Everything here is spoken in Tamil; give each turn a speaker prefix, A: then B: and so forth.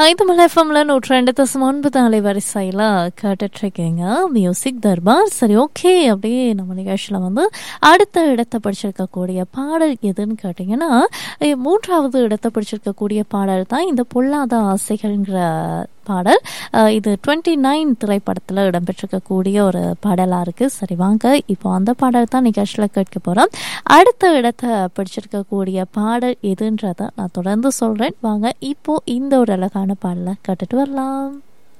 A: ஐந்து மலை எஃப்எம்ல நூற்றி ரெண்டு தசம் ஒன்பது அலைவரிசையில் கேட்டுட்ருக்கீங்க மியூசிக் தர்பார் சரி ஓகே அப்படியே நம்ம நிகழ்ச்சியில் வந்து அடுத்த இடத்தை பிடிச்சிருக்கக்கூடிய பாடல் எதுன்னு கேட்டிங்கன்னா இ- மூன்றாவது இடத்தை பிடிச்சிருக்கக்கூடிய பாடல் தான் இந்த பொல்லாத ஆசைகள்ங்கிற பாடல் அஹ் இது டுவெண்ட்டி நைன் திரைப்படத்தில் இடம்பெற்றிருக்கக்கூடிய ஒரு பாடலாக இருக்குது சரி வாங்க இப்போ அந்த பாடல் தான் நிகழ்ச்சியில் கேட்க போகிறோம் அடுத்த இடத்தை பிடிச்சிருக்கக்கூடிய பாடல் எதுன்றதை நான் தொடர்ந்து சொல்கிறேன் வாங்க இப்போ இந்த ஒரு அழகான பாடலை கேட்டுட்டு வரலாம்